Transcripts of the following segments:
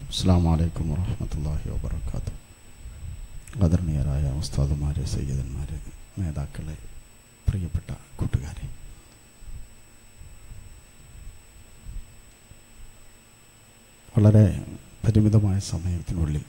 അസ്സാം വലൈക്കും വാഹമത്തല്ലാഹി വാബർക്കാത്തു ആദരണീയരായ ഉസ്താദുമാരെ സയ്യിദന്മാരെ നേതാക്കളെ പ്രിയപ്പെട്ട കൂട്ടുകാരെ വളരെ പരിമിതമായ സമയത്തിനുള്ളിൽ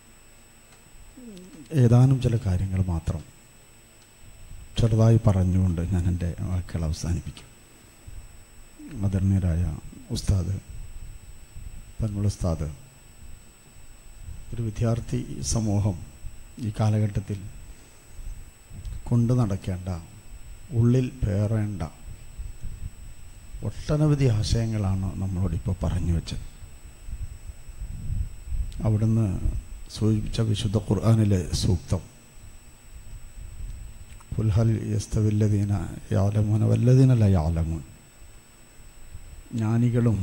ഏതാനും ചില കാര്യങ്ങൾ മാത്രം ചെറുതായി പറഞ്ഞുകൊണ്ട് ഞാൻ എൻ്റെ വാക്കുകൾ അവസാനിപ്പിക്കും ആദരണീയരായ ഉസ്താദ് തങ്ങൾ ഉസ്താദ് ഒരു വിദ്യാർത്ഥി സമൂഹം ഈ കാലഘട്ടത്തിൽ കൊണ്ടു നടക്കേണ്ട ഉള്ളിൽ പേറേണ്ട ഒട്ടനവധി ആശയങ്ങളാണ് നമ്മളോടിപ്പോൾ പറഞ്ഞു വെച്ചത് അവിടുന്ന് സൂചിപ്പിച്ച വിശുദ്ധ ഖുർആാനിലെ സൂക്തം പുൽഹൽ യസ്തവില്ലദീന യാലമൂന വല്ലദീനല്ല യാലമൂൻ ജ്ഞാനികളും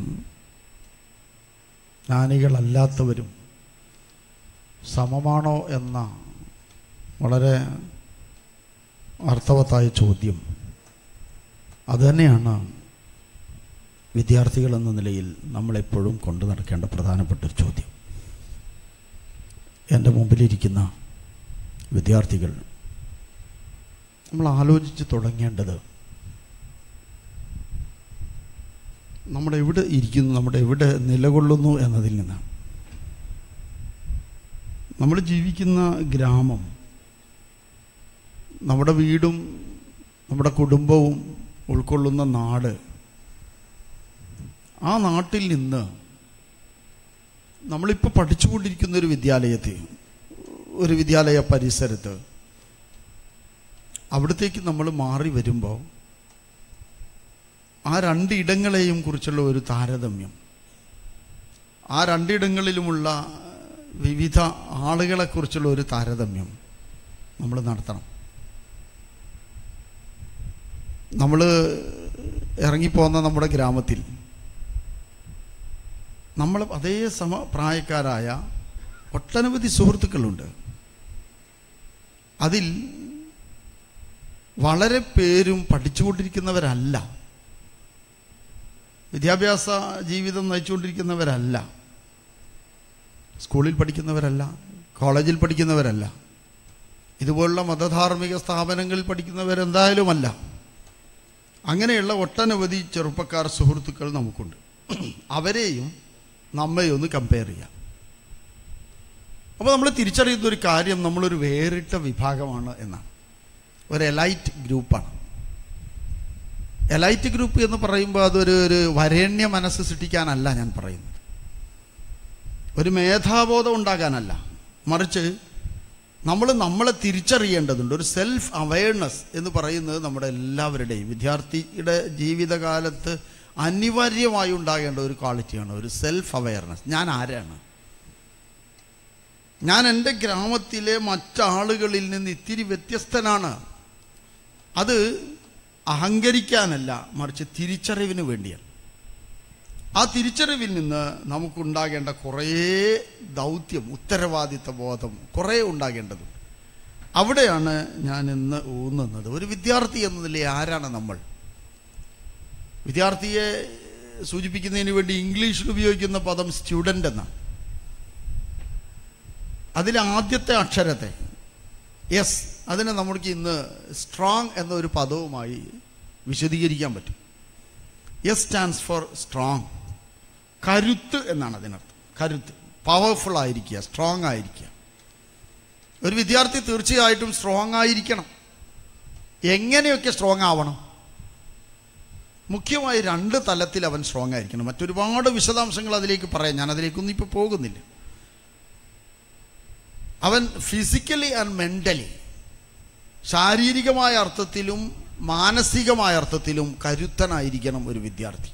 ജ്ഞാനികളല്ലാത്തവരും സമമാണോ എന്ന വളരെ അർത്ഥവത്തായ ചോദ്യം അതുതന്നെയാണ് വിദ്യാർത്ഥികൾ എന്ന നിലയിൽ നമ്മളെപ്പോഴും കൊണ്ടു നടക്കേണ്ട പ്രധാനപ്പെട്ട ഒരു ചോദ്യം എൻ്റെ മുമ്പിലിരിക്കുന്ന വിദ്യാർത്ഥികൾ നമ്മൾ ആലോചിച്ച് തുടങ്ങേണ്ടത് നമ്മുടെ എവിടെ ഇരിക്കുന്നു നമ്മുടെ എവിടെ നിലകൊള്ളുന്നു എന്നതിൽ നിന്നാണ് നമ്മൾ ജീവിക്കുന്ന ഗ്രാമം നമ്മുടെ വീടും നമ്മുടെ കുടുംബവും ഉൾക്കൊള്ളുന്ന നാട് ആ നാട്ടിൽ നിന്ന് നമ്മളിപ്പോൾ പഠിച്ചുകൊണ്ടിരിക്കുന്ന ഒരു വിദ്യാലയത്തിൽ ഒരു വിദ്യാലയ പരിസരത്ത് അവിടത്തേക്ക് നമ്മൾ മാറി വരുമ്പോൾ ആ രണ്ട് ഇടങ്ങളെയും കുറിച്ചുള്ള ഒരു താരതമ്യം ആ രണ്ടിടങ്ങളിലുമുള്ള വിവിധ ആളുകളെക്കുറിച്ചുള്ള ഒരു താരതമ്യം നമ്മൾ നടത്തണം നമ്മൾ ഇറങ്ങിപ്പോന്ന നമ്മുടെ ഗ്രാമത്തിൽ നമ്മൾ അതേ സമപ്രായക്കാരായ ഒട്ടനവധി സുഹൃത്തുക്കളുണ്ട് അതിൽ വളരെ പേരും പഠിച്ചുകൊണ്ടിരിക്കുന്നവരല്ല വിദ്യാഭ്യാസ ജീവിതം നയിച്ചുകൊണ്ടിരിക്കുന്നവരല്ല സ്കൂളിൽ പഠിക്കുന്നവരല്ല കോളേജിൽ പഠിക്കുന്നവരല്ല ഇതുപോലുള്ള മതധാർമ്മിക സ്ഥാപനങ്ങളിൽ പഠിക്കുന്നവരെന്തായാലുമല്ല അങ്ങനെയുള്ള ഒട്ടനവധി ചെറുപ്പക്കാർ സുഹൃത്തുക്കൾ നമുക്കുണ്ട് അവരെയും നമ്മയും ഒന്ന് കമ്പയർ ചെയ്യാം അപ്പോൾ നമ്മൾ തിരിച്ചറിയുന്ന ഒരു കാര്യം നമ്മളൊരു വേറിട്ട വിഭാഗമാണ് എന്നാണ് ഒരു എലൈറ്റ് ഗ്രൂപ്പാണ് എലൈറ്റ് ഗ്രൂപ്പ് എന്ന് പറയുമ്പോൾ അതൊരു ഒരു വരേണ്യ മനസ്സ് സൃഷ്ടിക്കാനല്ല ഞാൻ പറയുന്നത് ഒരു മേധാബോധം ഉണ്ടാകാനല്ല മറിച്ച് നമ്മൾ നമ്മളെ തിരിച്ചറിയേണ്ടതുണ്ട് ഒരു സെൽഫ് അവയർനെസ് എന്ന് പറയുന്നത് നമ്മുടെ എല്ലാവരുടെയും വിദ്യാർത്ഥിയുടെ ജീവിതകാലത്ത് അനിവാര്യമായി ഉണ്ടാകേണ്ട ഒരു ക്വാളിറ്റിയാണ് ഒരു സെൽഫ് അവയർനെസ് ഞാൻ ആരാണ് ഞാൻ എൻ്റെ ഗ്രാമത്തിലെ മറ്റാളുകളിൽ നിന്ന് ഇത്തിരി വ്യത്യസ്തനാണ് അത് അഹങ്കരിക്കാനല്ല മറിച്ച് തിരിച്ചറിവിന് വേണ്ടിയാണ് ആ തിരിച്ചറിവിൽ നിന്ന് നമുക്കുണ്ടാകേണ്ട കുറേ ദൗത്യം ഉത്തരവാദിത്ത ബോധം കുറേ ഉണ്ടാകേണ്ടതുണ്ട് അവിടെയാണ് ഞാൻ ഇന്ന് ഊന്നുന്നത് ഒരു വിദ്യാർത്ഥി എന്നതിലെ ആരാണ് നമ്മൾ വിദ്യാർത്ഥിയെ സൂചിപ്പിക്കുന്നതിന് വേണ്ടി ഇംഗ്ലീഷിൽ ഉപയോഗിക്കുന്ന പദം സ്റ്റുഡൻ്റ് എന്നാണ് അതിലെ ആദ്യത്തെ അക്ഷരത്തെ യെസ് അതിനെ നമുക്ക് ഇന്ന് സ്ട്രോങ് എന്നൊരു പദവുമായി വിശദീകരിക്കാൻ പറ്റും എസ് സ്റ്റാൻഡ്സ് ഫോർ സ്ട്രോങ് കരുത്ത് എന്നാണ് അതിനർത്ഥം കരുത്ത് പവർഫുൾ ആയിരിക്കുക സ്ട്രോങ് ആയിരിക്കുക ഒരു വിദ്യാർത്ഥി തീർച്ചയായിട്ടും സ്ട്രോങ് ആയിരിക്കണം എങ്ങനെയൊക്കെ സ്ട്രോങ് ആവണം മുഖ്യമായി രണ്ട് തലത്തിൽ അവൻ സ്ട്രോങ് ആയിരിക്കണം മറ്റൊരുപാട് വിശദാംശങ്ങൾ അതിലേക്ക് പറയാം ഞാൻ അതിലേക്കൊന്നും ഇപ്പോൾ പോകുന്നില്ല അവൻ ഫിസിക്കലി ആൻഡ് മെൻ്റലി ശാരീരികമായ അർത്ഥത്തിലും മാനസികമായ അർത്ഥത്തിലും കരുത്തനായിരിക്കണം ഒരു വിദ്യാർത്ഥി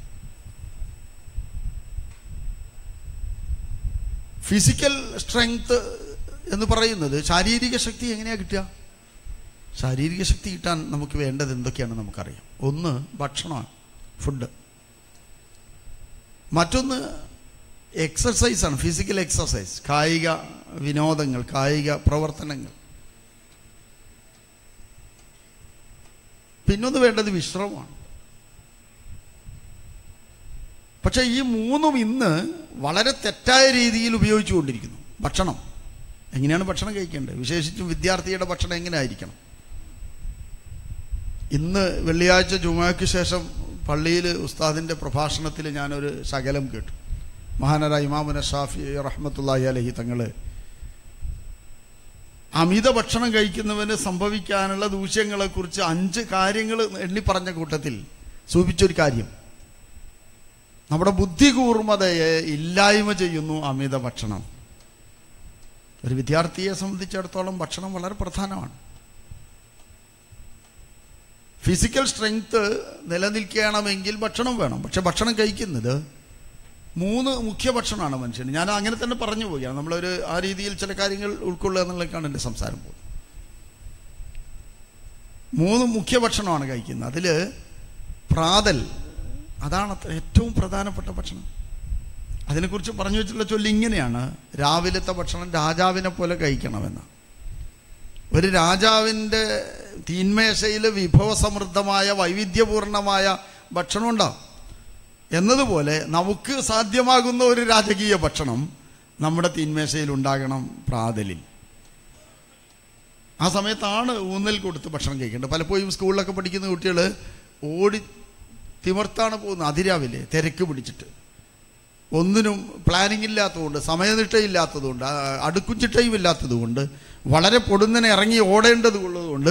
ഫിസിക്കൽ സ്ട്രെങ്ത് എന്ന് പറയുന്നത് ശാരീരിക ശക്തി എങ്ങനെയാണ് കിട്ടുക ശാരീരിക ശക്തി കിട്ടാൻ നമുക്ക് വേണ്ടത് എന്തൊക്കെയാണ് നമുക്കറിയാം ഒന്ന് ഭക്ഷണമാണ് ഫുഡ് മറ്റൊന്ന് എക്സസൈസാണ് ഫിസിക്കൽ എക്സസൈസ് കായിക വിനോദങ്ങൾ കായിക പ്രവർത്തനങ്ങൾ പിന്നൊന്ന് വേണ്ടത് വിശ്രമമാണ് പക്ഷെ ഈ മൂന്നും ഇന്ന് വളരെ തെറ്റായ രീതിയിൽ ഉപയോഗിച്ചുകൊണ്ടിരിക്കുന്നു ഭക്ഷണം എങ്ങനെയാണ് ഭക്ഷണം കഴിക്കേണ്ടത് വിശേഷിച്ചും വിദ്യാർത്ഥിയുടെ ഭക്ഷണം എങ്ങനെ ആയിരിക്കണം ഇന്ന് വെള്ളിയാഴ്ച ജുമാക്ക് ശേഷം പള്ളിയിൽ ഉസ്താദിൻ്റെ പ്രഭാഷണത്തിൽ ഞാനൊരു ശകലം കേട്ടു മഹാനര ഇമാമുന ഷാഫി റഹ്മത്തുല്ലാഹി അലഹി തങ്ങൾ അമിത ഭക്ഷണം കഴിക്കുന്നവന് സംഭവിക്കാനുള്ള ദൂഷ്യങ്ങളെക്കുറിച്ച് അഞ്ച് കാര്യങ്ങൾ എണ്ണി പറഞ്ഞ കൂട്ടത്തിൽ സൂചിപ്പിച്ചൊരു കാര്യം നമ്മുടെ ബുദ്ധി കൂർമ്മതയെ ഇല്ലായ്മ ചെയ്യുന്നു അമിത ഭക്ഷണം ഒരു വിദ്യാർത്ഥിയെ സംബന്ധിച്ചിടത്തോളം ഭക്ഷണം വളരെ പ്രധാനമാണ് ഫിസിക്കൽ സ്ട്രെങ്ത് നിലനിൽക്കണമെങ്കിൽ ഭക്ഷണം വേണം പക്ഷെ ഭക്ഷണം കഴിക്കുന്നത് മൂന്ന് മുഖ്യ ഭക്ഷണമാണ് മനുഷ്യന് ഞാൻ അങ്ങനെ തന്നെ പറഞ്ഞു പോവുകയാണ് നമ്മളൊരു ആ രീതിയിൽ ചില കാര്യങ്ങൾ ഉൾക്കൊള്ളുക എന്നുള്ളതൊക്കെയാണ് എൻ്റെ സംസാരം പോകുന്നത് മൂന്ന് മുഖ്യ ഭക്ഷണമാണ് കഴിക്കുന്നത് അതിൽ പ്രാതൽ അതാണ് അത്ര ഏറ്റവും പ്രധാനപ്പെട്ട ഭക്ഷണം അതിനെക്കുറിച്ച് പറഞ്ഞു വെച്ചിട്ടുള്ള ചൊല്ലി ഇങ്ങനെയാണ് രാവിലത്തെ ഭക്ഷണം രാജാവിനെ പോലെ കഴിക്കണമെന്ന് ഒരു രാജാവിൻ്റെ തീന്മേശയിൽ വിഭവസമൃദ്ധമായ വൈവിധ്യപൂർണമായ ഭക്ഷണം ഉണ്ടാവും എന്നതുപോലെ നമുക്ക് സാധ്യമാകുന്ന ഒരു രാജകീയ ഭക്ഷണം നമ്മുടെ തീന്മേശയിൽ ഉണ്ടാകണം പ്രാതലിൽ ആ സമയത്താണ് ഊന്നൽ കൊടുത്ത് ഭക്ഷണം കഴിക്കേണ്ടത് പലപ്പോഴും സ്കൂളിലൊക്കെ പഠിക്കുന്ന കുട്ടികൾ ഓടി തിമർത്താണ് പോകുന്നത് അതിരാവിലെ തിരക്ക് പിടിച്ചിട്ട് ഒന്നിനും പ്ലാനിങ് ഇല്ലാത്തതുകൊണ്ട് സമയനിഷ്ഠയില്ലാത്തതുകൊണ്ട് ആ, അടുക്കും ചിട്ടയും ഇല്ലാത്തതുകൊണ്ട് വളരെ പൊടുന്നനെ ഇറങ്ങി ഓടേണ്ടത് ഉള്ളതുകൊണ്ട്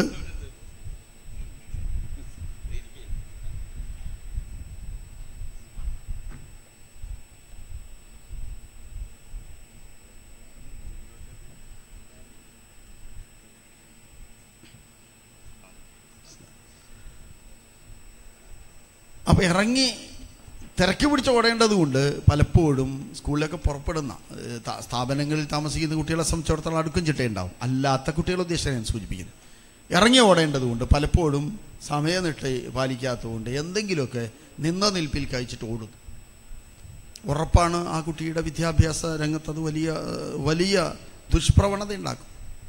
അപ്പൊ ഇറങ്ങി തിരക്ക് പിടിച്ച് ഓടേണ്ടതുകൊണ്ട് പലപ്പോഴും സ്കൂളിലൊക്കെ പുറപ്പെടുന്ന ഏഹ്, ത- സ്ഥാപനങ്ങളിൽ താമസിക്കുന്ന കുട്ടികളെ സംബന്ധിച്ചിടത്തോളം അടുക്കും ചിട്ടയുണ്ടാവും അല്ലാത്ത കുട്ടികളെ ഉദ്ദേശിച്ചാണ് ഞാൻ സൂചിപ്പിക്കുന്നത് ഇറങ്ങി ഓടേണ്ടതുകൊണ്ട് പലപ്പോഴും സമയനിഷ്ഠ പാലിക്കാത്തതുകൊണ്ട് എന്തെങ്കിലുമൊക്കെ നിന്ന നിൽപ്പിൽ കഴിച്ചിട്ട് ഓടുന്നു ഉറപ്പാണ് ആ കുട്ടിയുടെ വിദ്യാഭ്യാസ രംഗത്ത് അത് വലിയ ഏഹ്, വലിയ ദുഷ്പ്രവണത ഉണ്ടാക്കും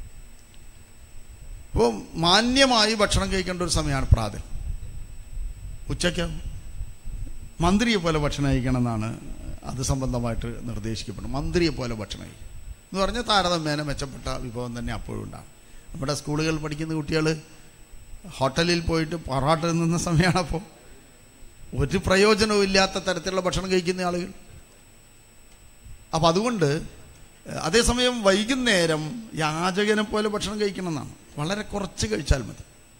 അപ്പോൾ മാന്യമായി ഭക്ഷണം കഴിക്കേണ്ട ഒരു സമയമാണ് പ്രാതൽ ഉച്ചയ്ക്ക് മന്ത്രിയെ പോലെ ഭക്ഷണം കഴിക്കണം എന്നാണ് അത് സംബന്ധമായിട്ട് നിർദ്ദേശിക്കപ്പെടുന്നത് മന്ത്രിയെ പോലെ ഭക്ഷണം കഴിക്കും എന്ന് പറഞ്ഞാൽ താരതമ്യേന മെച്ചപ്പെട്ട വിഭവം തന്നെ അപ്പോഴും ഉണ്ടാകും നമ്മുടെ സ്കൂളുകളിൽ പഠിക്കുന്ന കുട്ടികൾ ഹോട്ടലിൽ പോയിട്ട് പൊറാട്ട നിന്ന സമയമാണ് അപ്പോൾ ഒരു പ്രയോജനവും ഇല്ലാത്ത തരത്തിലുള്ള ഭക്ഷണം കഴിക്കുന്ന ആളുകൾ അപ്പം അതുകൊണ്ട് ഏഹ്, അതേസമയം വൈകുന്നേരം യാചകനെ പോലെ ഭക്ഷണം കഴിക്കണം എന്നാണ് വളരെ കുറച്ച് കഴിച്ചാൽ മതി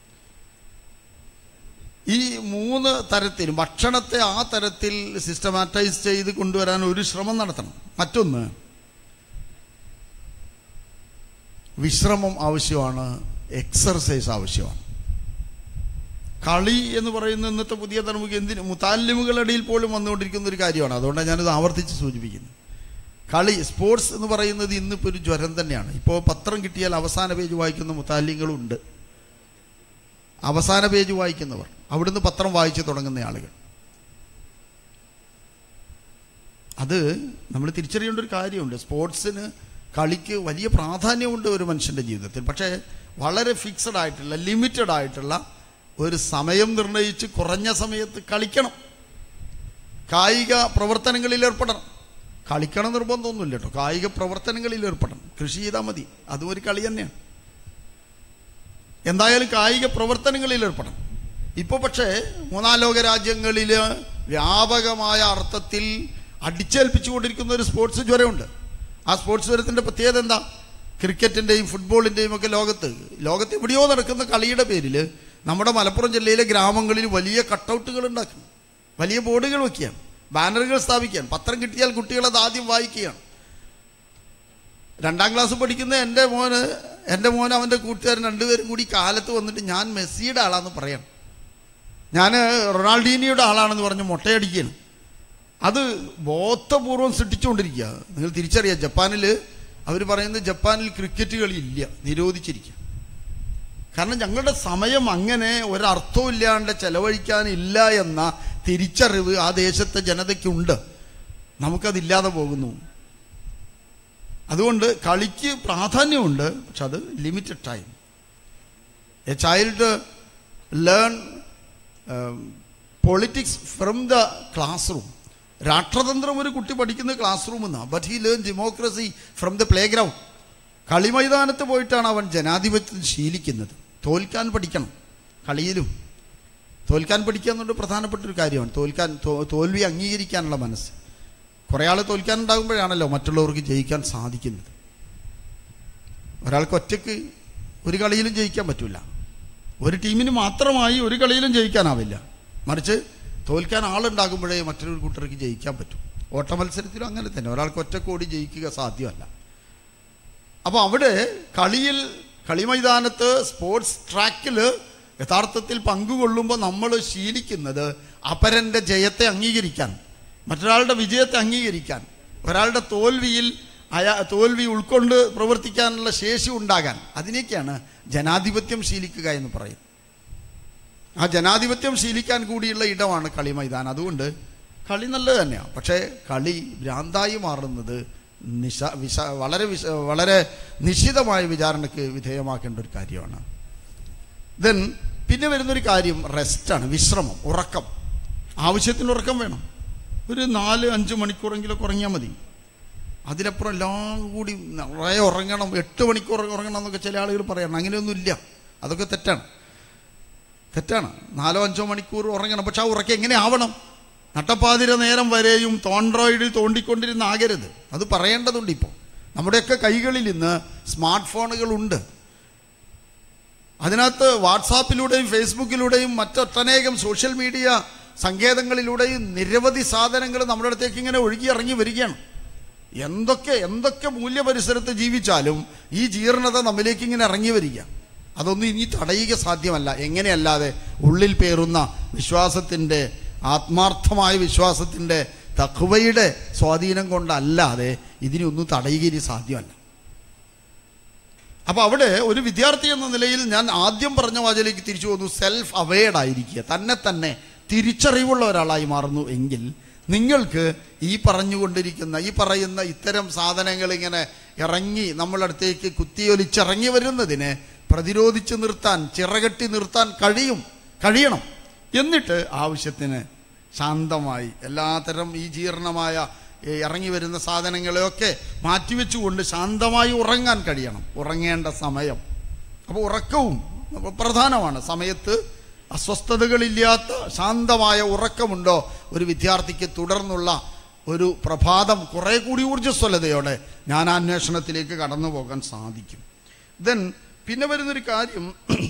ഈ മൂന്ന് തരത്തിലും ഭക്ഷണത്തെ ആ തരത്തിൽ സിസ്റ്റമാറ്റൈസ് ചെയ്ത് കൊണ്ടുവരാൻ ഒരു ശ്രമം നടത്തണം മറ്റൊന്ന് വിശ്രമം ആവശ്യമാണ് എക്സർസൈസ് ആവശ്യമാണ് കളി എന്ന് പറയുന്ന ഇന്നത്തെ പുതിയ തലമുറ എന്തിന് മുത്താലിമുകളുടെ ഇടയിൽ പോലും വന്നുകൊണ്ടിരിക്കുന്ന ഒരു കാര്യമാണ് അതുകൊണ്ടാണ് ഞാനിത് ആവർത്തിച്ച് സൂചിപ്പിക്കുന്നത് കളി സ്പോർട്സ് എന്ന് പറയുന്നത് ഇന്നിപ്പോൾ ഒരു ജ്വരം തന്നെയാണ് ഇപ്പോൾ പത്രം കിട്ടിയാൽ അവസാന പേജ് വായിക്കുന്ന മുത്താലിങ്ങളുണ്ട് അവസാന പേജ് വായിക്കുന്നവർ അവിടുന്ന് പത്രം വായിച്ചു തുടങ്ങുന്ന ആളുകൾ അത് നമ്മൾ തിരിച്ചറിയേണ്ട ഒരു കാര്യമുണ്ട് സ്പോർട്സിന് കളിക്ക് വലിയ പ്രാധാന്യമുണ്ട് ഒരു മനുഷ്യൻ്റെ ജീവിതത്തിൽ പക്ഷേ വളരെ ഫിക്സഡ് ആയിട്ടുള്ള ലിമിറ്റഡ് ആയിട്ടുള്ള ഒരു സമയം നിർണയിച്ച് കുറഞ്ഞ സമയത്ത് കളിക്കണം കായിക പ്രവർത്തനങ്ങളിൽ ഏർപ്പെടണം കളിക്കണം നിർബന്ധമൊന്നുമില്ല കേട്ടോ കായിക പ്രവർത്തനങ്ങളിൽ ഏർപ്പെടണം കൃഷി ചെയ്താൽ മതി അതും ഒരു കളി തന്നെയാണ് എന്തായാലും കായിക പ്രവർത്തനങ്ങളിൽ ഏർപ്പെടണം ഇപ്പോൾ പക്ഷേ മൂന്നാം ലോക രാജ്യങ്ങളിൽ വ്യാപകമായ അർത്ഥത്തിൽ അടിച്ചേൽപ്പിച്ചുകൊണ്ടിരിക്കുന്ന ഒരു സ്പോർട്സ് ജ്വരമുണ്ട് ആ സ്പോർട്സ് ജ്വരത്തിൻ്റെ പ്രത്യേകത എന്താ ക്രിക്കറ്റിൻ്റെയും ഫുട്ബോളിൻ്റെയും ഒക്കെ ലോകത്ത് ലോകത്ത് എവിടെയോ നടക്കുന്ന കളിയുടെ പേരിൽ നമ്മുടെ മലപ്പുറം ജില്ലയിലെ ഗ്രാമങ്ങളിൽ വലിയ കട്ടൗട്ടുകൾ ഉണ്ടാക്കും വലിയ ബോർഡുകൾ വയ്ക്കുകയാണ് ബാനറുകൾ സ്ഥാപിക്കുകയാണ് പത്രം കിട്ടിയാൽ കുട്ടികൾ അത് ആദ്യം വായിക്കുകയാണ് രണ്ടാം ക്ലാസ് പഠിക്കുന്ന എൻ്റെ മോന് എൻ്റെ മോൻ അവൻ്റെ കൂട്ടുകാരൻ രണ്ടുപേരും കൂടി കാലത്ത് വന്നിട്ട് ഞാൻ മെസ്സിയുടെ ആളാന്ന് പറയണം ഞാൻ റൊണാൾഡീനിയുടെ ആളാണെന്ന് പറഞ്ഞ് മുട്ടയടിക്കുകയാണ് അത് ബോധപൂർവം സൃഷ്ടിച്ചുകൊണ്ടിരിക്കുക നിങ്ങൾ തിരിച്ചറിയാം ജപ്പാനിൽ അവർ പറയുന്നത് ജപ്പാനിൽ ക്രിക്കറ്റ് കളി ഇല്ല നിരോധിച്ചിരിക്കുക കാരണം ഞങ്ങളുടെ സമയം അങ്ങനെ ഒരർത്ഥവും ഇല്ലാണ്ട് ചെലവഴിക്കാനില്ല എന്ന തിരിച്ചറിവ് ആ ദേശത്തെ ജനതയ്ക്കുണ്ട് നമുക്കതില്ലാതെ പോകുന്നു അതുകൊണ്ട് കളിക്ക് പ്രാധാന്യമുണ്ട് പക്ഷെ അത് limited time a child learn politics from the classroom രാഷ്ട്രതന്ത്രം ഒരു കുട്ടി പഠിക്കുന്ന ക്ലാസ് റൂമിൽ നിന്നാണ് but he learn democracy from the playground കളിമൈതാനത്ത് പോയിട്ടാണ് അവൻ ജനാധിപത്യം ശീലിക്കുന്നത് തോൽക്കാൻ പഠിക്കണം കളിയിലും തോൽക്കാൻ പഠിക്കുക എന്നുള്ളത് പ്രധാനപ്പെട്ട ഒരു കാര്യമാണ് തോൽക്കാൻ തോ- തോൽവി അംഗീകരിക്കാനുള്ള മനസ്സ് കുറേ ആൾ തോൽക്കാൻ ഉണ്ടാകുമ്പോഴാണല്ലോ മറ്റുള്ളവർക്ക് ജയിക്കാൻ സാധിക്കുന്നത് ഒരാൾക്ക് ഒറ്റയ്ക്ക് ഒരു കളിയിലും ജയിക്കാൻ പറ്റില്ല ഒരു ടീമിന് മാത്രമായി ഒരു കളിയിലും ജയിക്കാനാവില്ല മറിച്ച് തോൽക്കാൻ ആളുണ്ടാകുമ്പോഴേ മറ്റൊരു കൂട്ടർക്ക് ജയിക്കാൻ പറ്റും ഓട്ട മത്സരത്തിലും അങ്ങനെ തന്നെ ഒരാൾക്ക് ഒറ്റക്ക് ഓടി ജയിക്കുക സാധ്യമല്ല അപ്പോൾ അവിടെ കളിയിൽ കളി മൈതാനത്ത് സ്പോർട്സ് ട്രാക്കിൽ യഥാർത്ഥത്തിൽ പങ്കുകൊള്ളുമ്പോൾ നമ്മൾ ശീലിക്കുന്നത് അപരൻ്റെ ജയത്തെ അംഗീകരിക്കാൻ മറ്റൊരാളുടെ വിജയത്തെ അംഗീകരിക്കാൻ ഒരാളുടെ തോൽവിയിൽ അയാ തോൽവി ഉൾക്കൊണ്ട് പ്രവർത്തിക്കാനുള്ള ശേഷി ഉണ്ടാകാൻ അതിനൊക്കെയാണ് ജനാധിപത്യം ശീലിക്കുക എന്ന് പറയും ആ ജനാധിപത്യം ശീലിക്കാൻ കൂടിയുള്ള ഇടമാണ് കളി മൈതാനം അതുകൊണ്ട് കളി നല്ലത് തന്നെയാണ് പക്ഷേ കളി ഭ്രാന്തായി മാറുന്നത് നിശ വിശ വളരെ വിശ വളരെ നിശ്ചിതമായ വിചാരണയ്ക്ക് വിധേയമാക്കേണ്ട ഒരു കാര്യമാണ് ദെൻ പിന്നെ വരുന്നൊരു കാര്യം റെസ്റ്റാണ് വിശ്രമം ഉറക്കം ആവശ്യത്തിന് ഉറക്കം വേണം ഒരു നാല് അഞ്ച് മണിക്കൂറെങ്കിലും ഉറങ്ങിയാൽ മതി അതിനപ്പുറം എല്ലാം കൂടി നിറയെ ഉറങ്ങണം എട്ട് മണിക്കൂർ ഉറങ്ങണം എന്നൊക്കെ ചില ആളുകൾ പറയണം അങ്ങനെയൊന്നുമില്ല അതൊക്കെ തെറ്റാണ് തെറ്റാണ് നാലോ അഞ്ചോ മണിക്കൂർ ഉറങ്ങണം പക്ഷെ ആ ഉറക്കം എങ്ങനെ ആവണം നട്ടപ്പാതിര നേരം വരെയും തോൺട്രോയിഡിൽ തോണ്ടിക്കൊണ്ടിരുന്ന ആകരുത് അത് പറയേണ്ടതുണ്ട് ഇപ്പോൾ നമ്മുടെയൊക്കെ കൈകളിൽ ഇന്ന് സ്മാർട്ട് ഫോണുകളുണ്ട് അതിനകത്ത് വാട്സാപ്പിലൂടെയും ഫേസ്ബുക്കിലൂടെയും മറ്റൊട്ടനേകം സോഷ്യൽ മീഡിയ സങ്കേതങ്ങളിലൂടെയും നിരവധി സാധനങ്ങൾ നമ്മുടെ അടുത്തേക്ക് ഇങ്ങനെ ഒഴുകി ഇറങ്ങി വരികയാണ് എന്തൊക്കെ എന്തൊക്കെ മൂല്യപരിസരത്ത് ജീവിച്ചാലും ഈ ജീർണത നമ്മിലേക്ക് ഇങ്ങനെ ഇറങ്ങി വരിക അതൊന്നും ഇനി തടയുക സാധ്യമല്ല എങ്ങനെയല്ലാതെ ഉള്ളിൽ പേറുന്ന വിശ്വാസത്തിൻ്റെ ആത്മാർത്ഥമായ വിശ്വാസത്തിൻ്റെ തഖ്വയുടെ സ്വാധീനം കൊണ്ടല്ലാതെ ഇതിനൊന്നും തടയുക ഇനി സാധ്യമല്ല അപ്പോൾ അവിടെ ഒരു വിദ്യാർത്ഥി എന്ന നിലയിൽ ഞാൻ ആദ്യം പറഞ്ഞ വാചയിലേക്ക് തിരിച്ചു വന്നു സെൽഫ് അവെയർഡ് ആയിരിക്കുക തന്നെ തന്നെ തിരിച്ചറിവുള്ള ഒരാളായി മാറുന്നു എങ്കിൽ നിങ്ങൾക്ക് ഈ പറഞ്ഞുകൊണ്ടിരിക്കുന്ന ഈ പറയുന്ന ഇത്തരം സാധനങ്ങൾ ഇങ്ങനെ ഇറങ്ങി നമ്മളടുത്തേക്ക് കുത്തിയൊലിച്ചിറങ്ങി വരുന്നതിനെ പ്രതിരോധിച്ച് നിർത്താൻ ചിറകെട്ടി നിർത്താൻ കഴിയും കഴിയണം എന്നിട്ട് ആവശ്യത്തിന് ശാന്തമായി എല്ലാത്തരം ഈ ജീർണമായ ഈ ഇറങ്ങി വരുന്ന സാധനങ്ങളെയൊക്കെ മാറ്റിവെച്ചുകൊണ്ട് ശാന്തമായി ഉറങ്ങാൻ കഴിയണം ഉറങ്ങേണ്ട സമയം അപ്പോൾ ഉറക്കവും പ്രധാനമാണ് സമയത്ത് അസ്വസ്ഥതകളില്ലാത്ത ശാന്തമായ ഉറക്കമുണ്ടോ ഒരു വിദ്യാർത്ഥിക്ക് തുടർന്നുള്ള ഒരു പ്രഭാതം കുറേ കൂടി ഊർജ്ജസ്വലതയോടെ ഞാൻ ആ അന്വേഷണത്തിലേക്ക് കടന്നു പോകാൻ സാധിക്കും ദെൻ പിന്നെ വരുന്നൊരു കാര്യം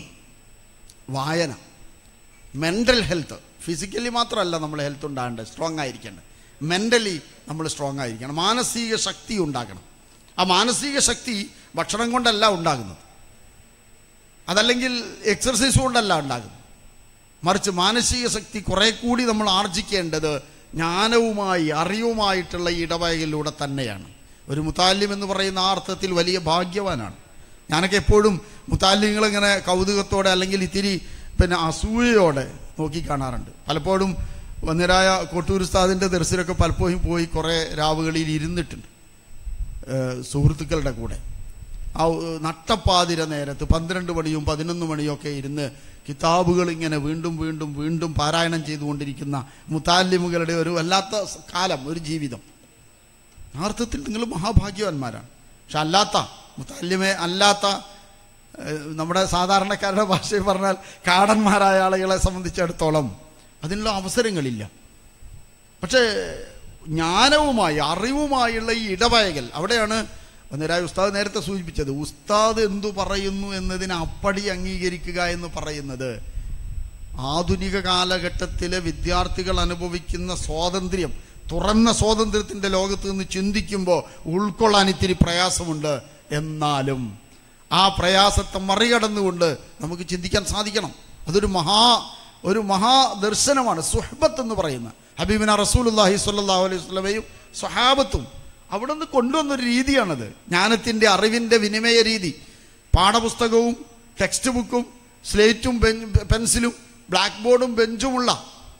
വായന മെൻ്റൽ ഹെൽത്ത് ഫിസിക്കലി മാത്രമല്ല നമ്മൾ ഹെൽത്ത് ഉണ്ടാകേണ്ടത് സ്ട്രോങ് ആയിരിക്കേണ്ടത് മെൻ്റലി നമ്മൾ സ്ട്രോങ് ആയിരിക്കണം മാനസിക ശക്തി ഉണ്ടാക്കണം ആ മാനസിക ശക്തി ഭക്ഷണം കൊണ്ടല്ല ഉണ്ടാകുന്നത് അതല്ലെങ്കിൽ എക്സർസൈസ് കൊണ്ടല്ല ഉണ്ടാകുന്നത് മറിച്ച് മാനസിക ശക്തി കുറെ കൂടി നമ്മൾ ആർജിക്കേണ്ടത് ജ്ഞാനവുമായി അറിവുമായിട്ടുള്ള ഈ ഇടവകയിലൂടെ തന്നെയാണ് ഒരു മുത്താല്യം എന്ന് പറയുന്ന ആ അർത്ഥത്തിൽ വലിയ ഭാഗ്യവാനാണ് ഞാനൊക്കെ എപ്പോഴും മുത്താല്യങ്ങളിങ്ങനെ കൗതുകത്തോടെ അല്ലെങ്കിൽ ഇത്തിരി പിന്നെ അസൂയയോടെ നോക്കി കാണാറുണ്ട് പലപ്പോഴും വന്നിരായ കോട്ടൂർ ഉസ്താദിൻ്റെ ദർശനമൊക്കെ പലപ്പോഴും പോയി കുറേ രാവുകളിൽ ഇരുന്നിട്ടുണ്ട് ഏഹ് സുഹൃത്തുക്കളുടെ കൂടെ ആ ഏഹ് നട്ടപ്പാതിര നേരത്ത് പന്ത്രണ്ട് മണിയും പതിനൊന്ന് മണിയും ഒക്കെ ഇരുന്ന് കിതാബുകൾ ഇങ്ങനെ വീണ്ടും വീണ്ടും വീണ്ടും പാരായണം ചെയ്തുകൊണ്ടിരിക്കുന്ന മുത്താലിമുകളുടെ ഒരു വല്ലാത്ത സ് കാലം ഒരു ജീവിതം ആ അർത്ഥത്തിൽ നിങ്ങൾ മഹാഭാഗ്യവാന്മാരാണ് പക്ഷെ അല്ലാത്ത മുത്താലിമെ അല്ലാത്ത ഏഹ്, നമ്മുടെ സാധാരണക്കാരുടെ ഭാഷയിൽ പറഞ്ഞാൽ കാടന്മാരായ ആളുകളെ സംബന്ധിച്ചിടത്തോളം അതിനുള്ള അവസരങ്ങളില്ല പക്ഷേ ജ്ഞാനവുമായി അറിവുമായുള്ള ഈ ഇടപഴകൽ അവിടെയാണ് ഒന്നരായ ഉസ്താദ് നേരത്തെ സൂചിപ്പിച്ചത് ഉസ്താദ് എന്തു പറയുന്നു എന്നതിനെ അപ്പടി അംഗീകരിക്കുക എന്ന് പറയുന്നത് ആധുനിക കാലഘട്ടത്തിലെ വിദ്യാർത്ഥികൾ അനുഭവിക്കുന്ന സ്വാതന്ത്ര്യം തുറന്ന സ്വാതന്ത്ര്യത്തിൻ്റെ ലോകത്ത് നിന്ന് ചിന്തിക്കുമ്പോൾ ഉൾക്കൊള്ളാൻ ഇത്തിരി പ്രയാസമുണ്ട് എന്നാലും ആ പ്രയാസത്തെ മറികടന്നുകൊണ്ട് നമുക്ക് ചിന്തിക്കാൻ സാധിക്കണം അതൊരു മഹാ ഒരു മഹാദർശനമാണ് സുഹബത്ത് എന്ന് പറയുന്ന ഹബീബിന റസൂലുല്ലാഹി സ്വല്ലല്ലാഹു അലൈഹി വസല്ലമയും സ്വഹാബത്തും അവിടെ നിന്ന് കൊണ്ടുവന്നൊരു രീതിയാണത് ജ്ഞാനത്തിൻ്റെ അറിവിൻ്റെ വിനിമയ രീതി പാഠപുസ്തകവും ടെക്സ്റ്റ് ബുക്കും സ്ലേറ്റും ബെഞ്ച് പെൻസിലും ബ്ലാക്ക് ബോർഡും ബെഞ്ചുമുള്ള